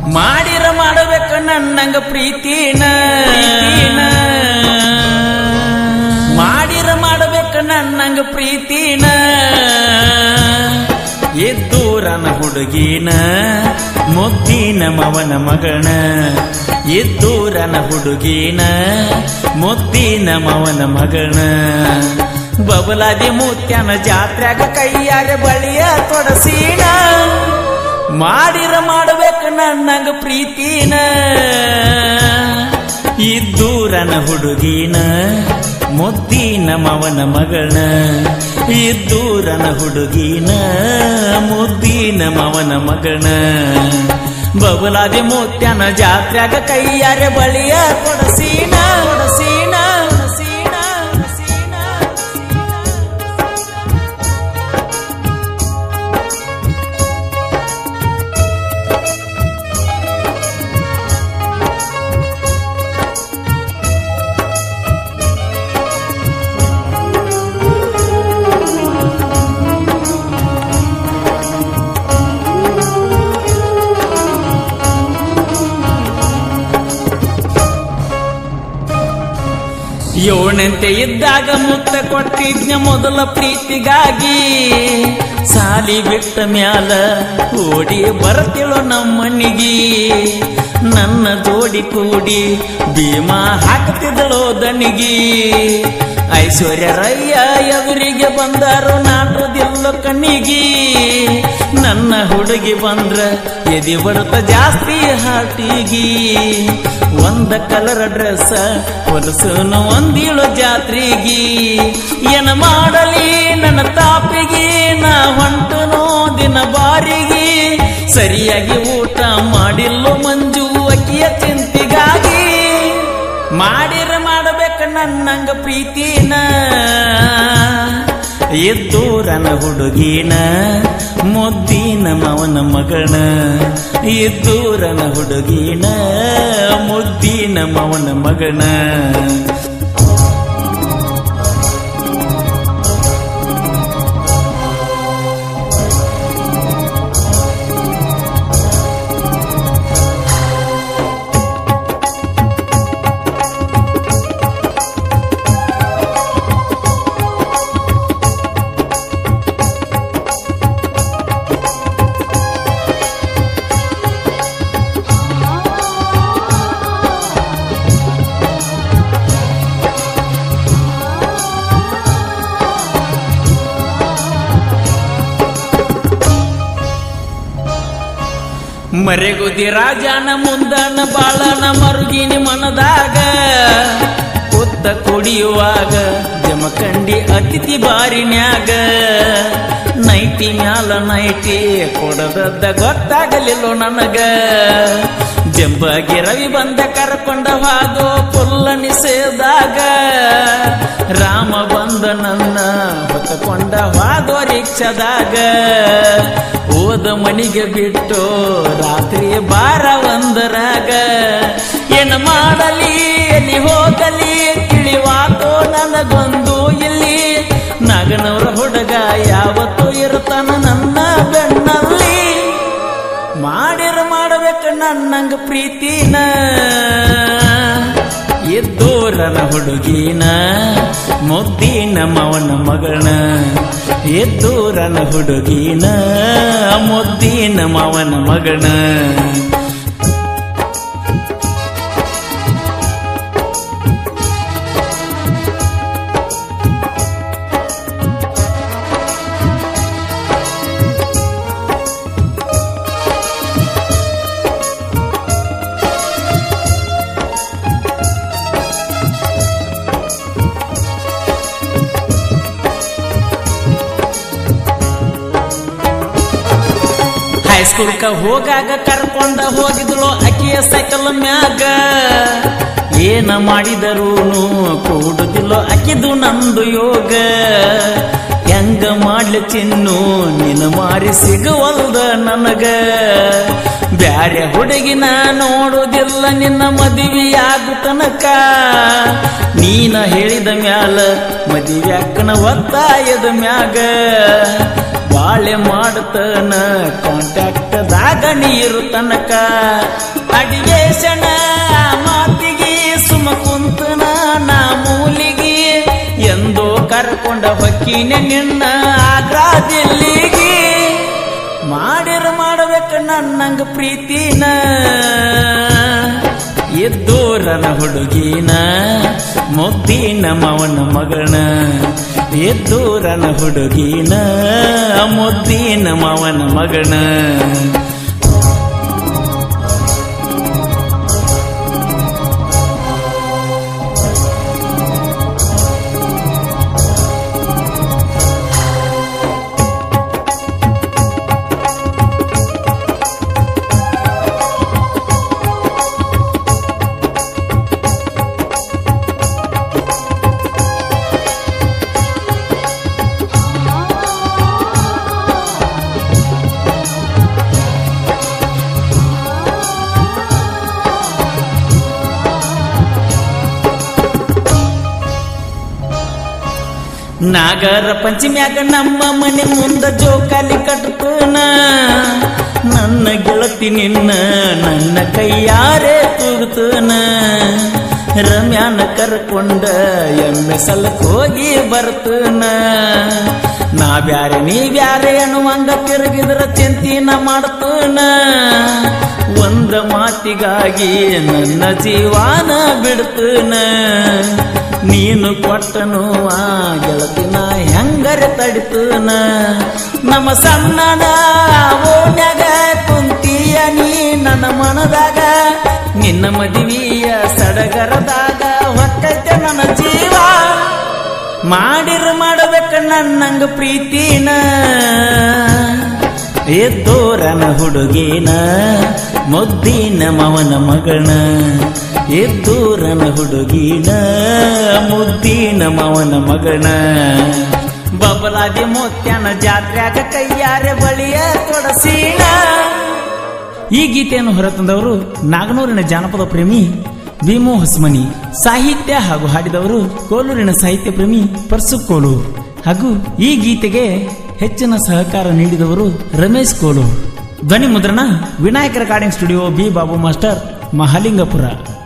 ಮಾಡಿರ ಮಾಡಬೇಕ ನನ್ನಂಗ ಪ್ರೀತಿನ ಮಾಡಿರ ಮಾಡಬೇಕ ನನ್ನಂಗ ಪ್ರೀತಿನ ಎದ್ದೂರನ ಹುಡುಗಿನ ಮುದ್ದಿನ ಮವನ ಮಗಣ ಎದ್ದೂರನ ಹುಡುಗಿನ ಮುದ್ದಿನ ಮವನ ಮಗಣ ಬಬಲಾದಿ ಮೂತ್ಯನ ಜಾತ್ರ್ಯಾಗ ಕೈಯಾಗ ಬಳಿಯ ತೊಡಸೀನ ಮಾಡಿರ ಮಾಡಬೇಕು ನನ್ನಂಗ ಪ್ರೀತಿನ ಇದ್ದೂರನ ಹುಡುಗಿನ ಮುದ್ದಿನ ಮವನ ಮಗಣ ಇದ್ದೂರನ ಹುಡುಗಿನ ಮುದ್ದಿನ ಮವನ ಮಗಣ ಬಬಲಾದಿ ಮೂತ್ಯನ ಜಾತ್ರ್ಯಾಗ ಕೈಯಾರೆ ಬಳಿಯ ಕೊಡಸೀನ ಕೊಡಸೀನ ಕೊಡಸೀನ ಕೊಡಸೀನ ಏಳಂತೆ ಇದ್ದಾಗ ಮುತ್ತ ಕೊಟ್ಟಿದ್ನ ಮೊದಲ ಪ್ರೀತಿಗಾಗಿ ಸಾಲಿ ಬಿಟ್ಟ ಮ್ಯಾಲ ಓಡಿ ಬರ್ತಿಳೋ ನಮ್ಮನಿಗಿ ನನ್ನ ಜೋಡಿ ಕೂಡಿ ಭೀಮಾ ಹಾಕ್ತಿದ್ದಳೋ ದನಿಗಿ ಐಶ್ವರ್ಯ ರಯ್ಯ ಎದುರಿಗೆ ಬಂದರು ನಾಟುದಿಲ್ಲ ಕಣ್ಣಿಗಿ ನನ್ನ ಹುಡುಗಿ ಬಂದ್ರ ಎದಿ ಬರುತ್ತ ಜಾಸ್ತಿ ಹಾಟಿಗಿ ಒಂದ ಕಲರ್ ಡ್ರೆಸ್ ಹೊಲಸುನು ಒಂದಿಳು ಜಾತ್ರೆಗಿ ಏನ ಮಾಡಲಿ ನನ್ನ ತಾಪಿಗಿ ನಾ ಹೊಂಟನೋ ದಿನ ಬಾರಿಗೆ ಸರಿಯಾಗಿ ಊಟ ಮಾಡಿಲ್ಲೋ ಮಂಜು ಅಕ್ಕಿಯ ಚಿಂತಿಗಾಗಿ ಮಾಡಿರ ಮಾಡಬೇಕ ನನ್ನಂಗ ಪ್ರೀತಿನ ಎದ್ದೂರನ ಹುಡುಗಿನ ಮುದ್ದಿನ ಮವನ ಮಗಣ ಎದ್ದೂರನ ಹುಡುಗಿನ ಮುದ್ದಿನ ಮವನ ಮಗಣ ಮರೆಗುದಿ ರಾಜನ ಮುಂದನ ಬಾಳನ ಮರುಗಿನಿ ಮನದಾಗ ಕುತ್ತ ಕುಡಿಯುವಾಗ ಜಮಖಂಡಿ ಅತಿಥಿ ಬಾರಿನ್ಯಾಗ ನೈಟಿ ಮ್ಯಾಲ ನೈಟಿ ಕೊಡದದ್ದ ಗೊತ್ತಾಗಲಿಲ್ಲೋ ನನಗ ಜಂಬಾಗಿ ರವಿ ಬಂದ ಕರ್ಕೊಂಡ ಹಾದೋ ಪುಲ್ಲ ನಿಸೇದಾಗ ರಾಮ ಬಂದ ನನ್ನ ಹೊತ್ತಕೊಂಡ ಹಾದೋ ರಿಕ್ಷಾದಾಗ ಓದ ಮನಿಗೆ ಬಿಟ್ಟು ರಾತ್ರಿ ಬಾರ ಒಂದರಾಗ ಏನ ಮಾಡಲಿ ಎಲ್ಲಿ ಹೋಗಲಿ ತಿಳಿವಾತೋ ನನಗೊಂದು ಇಲ್ಲಿ ನಗನವರ ಹುಡುಗ ಯಾವತ್ತೂ ಇರ್ತಾನ ನನ್ನ ಬೆನ್ನಲ್ಲಿ ಮಾಡಿರ ಮಾಡಬೇಕು ನನ್ನಂಗ ಪ್ರೀತಿನ ಎದ್ದೋರನ ಹುಡುಗಿನ ಮುದ್ದಿನ ಮವನ ಮಗನ ಎದ್ದೋರನ ಹುಡುಗಿನ ಮುದ್ದಿನ ಮವನ ಮಗನ ಹೈಸ್ಕೂಲ್ಕ ಹೋಗಾಗ ಕರ್ಕೊಂಡ ಹೋಗಿದ್ಳು ಅಕ್ಕಿಯ ಸೈಕಲ್ ಮ್ಯಾಗ ಏನ ಮಾಡಿದರೂನು ಕೂಡುದಿಲ್ಲೋ ಅಕ್ಕಿದು ನಂದು ಯೋಗ ಹೆಂಗ ಮಾಡ್ಲಿ ಚಿನ್ನು ನಿನ್ನ ಮಾರಿ ಸಿಗುವಲ್ದ ನನಗ ಬ್ಯಾರೆ ಹುಡುಗಿನ ನೋಡುವುದಿಲ್ಲ ನಿನ್ನ ಮದುವೆಯಾಗು ತನಕ ನೀನ ಹೇಳಿದ ಮ್ಯಾಲ ಮದುವೆ ಅಕ್ಕನ ಒತ್ತಾಯದ ಮ್ಯಾಗ ಬಾಳೆ ಮಾಡ್ತನ ಕಾಂಟ್ಯಾಕ್ಟ್ ಹೊಲದಾಗ ನೀರು ತನಕ ಅಡಿಗೆ ಶಣ ಮಾತಿಗೆ ಸುಮ ಕುಂತನ ನಾ ಮೂಲಿಗೆ ಎಂದೋ ಕರ್ಕೊಂಡ ಹೊಕ್ಕಿನ ನಿನ್ನ ಆಗ್ರಾದಿಲ್ಲಿಗೆ ಮಾಡಿರ ಮಾಡಬೇಕ ನನ್ನಂಗ ಪ್ರೀತಿನ ಎದ್ದೋರನ ಹುಡುಗಿನ ಮುದ್ದಿನ ಮವನ ಮಗನ ಎದ್ದೋರನ ಹುಡುಗಿನ ಮುದ್ದಿನ ಮವನ ಮಗನ ನಾಗರ ಪಂಚಮ್ಯಾಗ ನಮ್ಮ ಮನೆ ಮುಂದ ಜೋಕಾಲಿ ಕಟ್ಟತನ ನನ್ನ ಗೆಳತಿ ನಿನ್ನ ನನ್ನ ಕೈಯಾರೆ ತೂಗುತ್ತನ ರಮ್ಯಾನ ಕರ್ಕೊಂಡ ಎಮ್ಮೆ ಸಲಕ್ ಹೋಗಿ ಬರ್ತನ ನಾ ಬ್ಯಾರೆ ನೀ ಬ್ಯಾರೆ ಅನ್ನುವಂಗ ತಿರುಗಿದ್ರ ಚಿಂತಿನ ಮಾಡ್ತನ ಒಂದ ಮಾತಿಗಾಗಿ ನನ್ನ ಜೀವಾನ ಬಿಡ್ತನ ನೀನು ಕೊಟ್ಟನು ಆ ಗೆಳತಿನ ಹೆಂಗರೆ ತಡಿತನ ನಮ್ಮ ಸಣ್ಣನ ಓಣ್ಯಾಗ ಕುಂತಿಯ ನೀ ನನ್ನ ಮನದಾಗ ನಿನ್ನ ಮದುವೆಯ ಸಡಗರದಾಗ ಹೊಕ್ಕೈತೆ ನನ್ನ ಜೀವ ಮಾಡಿರ ಮಾಡಬೇಕ ನನ್ನಂಗ ಪ್ರೀತಿನ ಎದ್ದೋರನ ಹುಡುಗಿನ ಮುದ್ದಿನ ಮವನ ಮಗನ ಎದ್ದೂರನ ಹುಡುಗಿನ ಮುದ್ದಿನ ಮವನ ಮಗನ ಬಬಲಾದಿ ಮೋತ್ಯನ ಜಾತ್ರ್ಯಾಗ ಕೈಯಾರೆ ಬಳಿಯ ತೊಡಸೀನ ಈ ಗೀತೆಯನ್ನು ಹೊರತಂದವರು ನಾಗನೂರಿನ ಜಾನಪದ ಪ್ರೇಮಿ ಭೀಮು ಹೊಸಮನಿ ಸಾಹಿತ್ಯ ಹಾಗೂ ಹಾಡಿದವರು ಕೋಲೂರಿನ ಸಾಹಿತ್ಯ ಪ್ರೇಮಿ ಪರ್ಸು ಕೋಲೂರು ಹಾಗೂ ಈ ಗೀತೆಗೆ ಹೆಚ್ಚಿನ ಸಹಕಾರ ನೀಡಿದವರು ರಮೇಶ್ ಕೋಲೂರು ಧ್ವನಿ ಮುದ್ರಣ Vinayaka recording studio B Babu master Mahalingapura